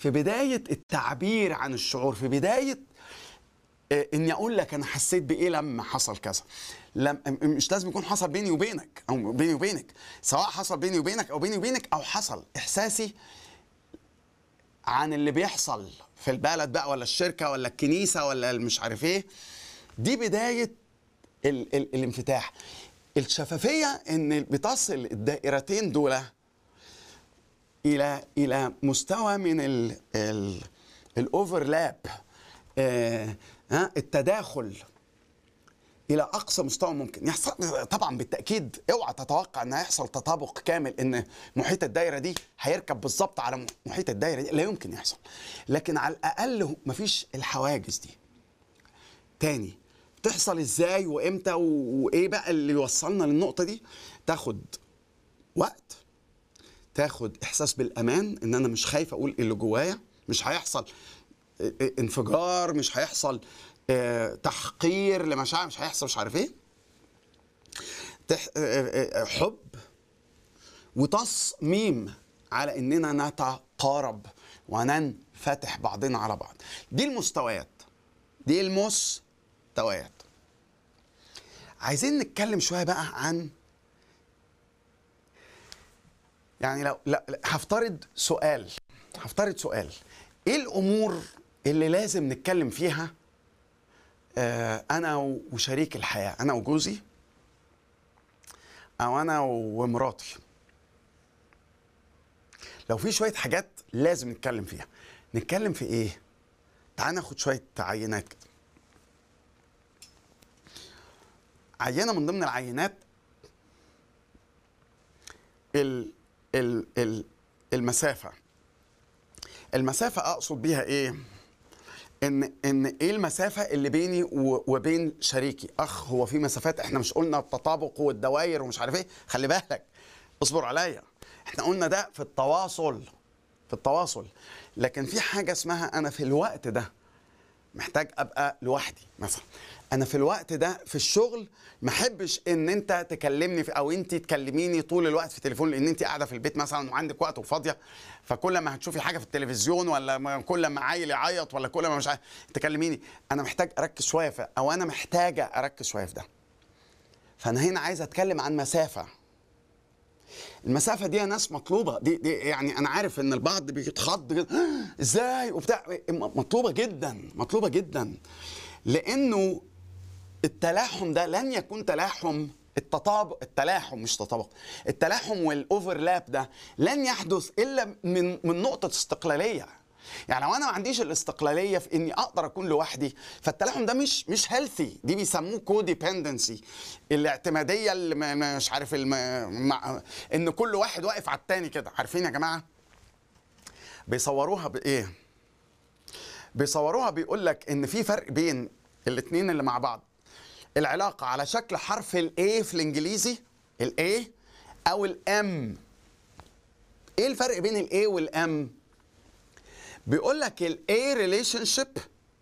في بدايه التعبير عن الشعور في بدايه آه، اني اقول لك انا حسيت بايه لما حصل كذا لم مش لازم يكون حصل بيني وبينك او بيني وبينك سواء حصل بيني وبينك او بيني وبينك او حصل احساسي عن اللي بيحصل في البلد بقى ولا الشركه ولا الكنيسه ولا مش عارف ايه دي بدايه ال ال الانفتاح الشفافيه ان بتصل الدائرتين دول الى الى مستوى من ال ال الاوفرلاب آه ها التداخل الى اقصى مستوى ممكن يحصل طبعا بالتاكيد اوعى تتوقع ان هيحصل تطابق كامل ان محيط الدايره دي هيركب بالظبط على محيط الدايره دي لا يمكن يحصل لكن على الاقل مفيش الحواجز دي تاني تحصل ازاي وامتى وايه بقى اللي يوصلنا للنقطه دي تاخد وقت تاخد احساس بالامان ان انا مش خايف اقول اللي جوايا مش هيحصل انفجار مش هيحصل آه، تحقير لمشاعر مش هيحصل مش عارف ايه تح... آه، آه، حب وتصميم على اننا نتقارب وننفتح بعضنا على بعض دي المستويات دي المستويات عايزين نتكلم شويه بقى عن يعني لو لا لا، هفترض سؤال هفترض سؤال ايه الامور اللي لازم نتكلم فيها آه، انا وشريك الحياه انا وجوزي او انا ومراتي لو في شويه حاجات لازم نتكلم فيها نتكلم في ايه تعال ناخد شويه عينات كده عينه من ضمن العينات ال ال ال المسافه المسافه اقصد بيها ايه ان ان ايه المسافه اللي بيني و- وبين شريكي اخ هو في مسافات احنا مش قلنا التطابق والدوائر ومش عارف ايه خلي بالك اصبر عليا احنا قلنا ده في التواصل في التواصل لكن في حاجه اسمها انا في الوقت ده محتاج ابقى لوحدي مثلا انا في الوقت ده في الشغل ما احبش ان انت تكلمني في او انت تكلميني طول الوقت في التليفون لان انت قاعده في البيت مثلا وعندك وقت وفاضيه فكل ما هتشوفي حاجه في التلفزيون ولا ما كل ما عيل يعيط ولا كل ما مش عارف تكلميني انا محتاج اركز شويه في او انا محتاجه اركز شويه في ده فانا هنا عايز اتكلم عن مسافه المسافه دي يا ناس مطلوبه دي, دي يعني انا عارف ان البعض بيتخض جدا ازاي وبتاع مطلوبه جدا مطلوبه جدا لانه التلاحم ده لن يكون تلاحم التطابق التلاحم مش تطابق التلاحم والاوفرلاب ده لن يحدث الا من من نقطه استقلاليه يعني لو انا ما عنديش الاستقلاليه في اني اقدر اكون لوحدي فالتلاحم ده مش مش هيلثي دي بيسموه كوديبندنسي الاعتماديه اللي ما- مش عارف الم... مع... ان كل واحد واقف على التاني كده عارفين يا جماعه بيصوروها بايه بيصوروها بيقول لك ان في فرق بين الاثنين اللي مع بعض العلاقه على شكل حرف الاي في الانجليزي الاي او الام ايه الفرق بين الاي والام بيقول لك الاي ريليشن شيب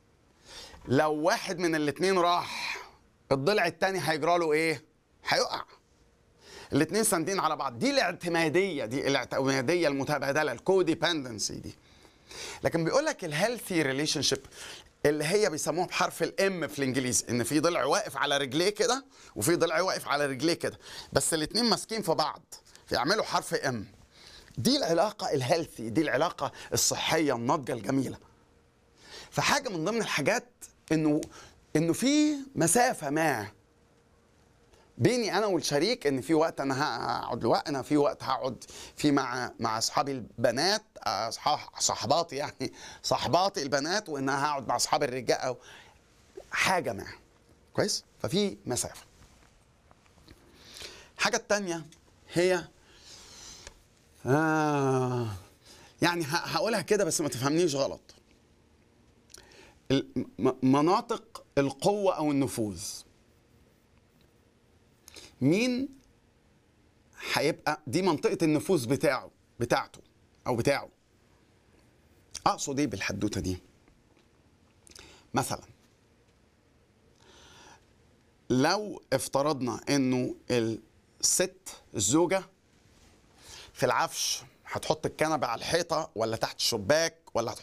لو واحد من الاثنين راح الضلع الثاني هيجرى له ايه هيقع الاثنين ساندين على بعض دي الاعتماديه دي الاعتماديه المتبادله الكوديبندنسي دي لكن بيقول لك الهيلثي ريليشن شيب اللي هي بيسموها بحرف الام في الانجليزي ان في ضلع واقف على رجليه كده وفي ضلع واقف على رجليه كده بس الاثنين ماسكين في بعض فيعملوا حرف ام دي العلاقه الهيلثي دي العلاقه الصحيه الناضجه الجميله فحاجه من ضمن الحاجات انه انه في مسافه ما بيني انا والشريك ان في وقت انا هقعد لوقت انا في وقت هقعد في مع مع اصحابي البنات اصحاب صحباتي يعني صحباتي البنات وان انا هقعد مع اصحابي الرجال او حاجه ما كويس ففي مسافه الحاجه التانية هي آه يعني ه- هقولها كده بس ما تفهمنيش غلط الم- م- مناطق القوة أو النفوذ مين هيبقى دي منطقة النفوذ بتاعه بتاعته أو بتاعه أقصد إيه بالحدوتة دي مثلا لو افترضنا إنه الست الزوجة في العفش هتحط الكنبة على الحيطة ولا تحت الشباك ولا هتحط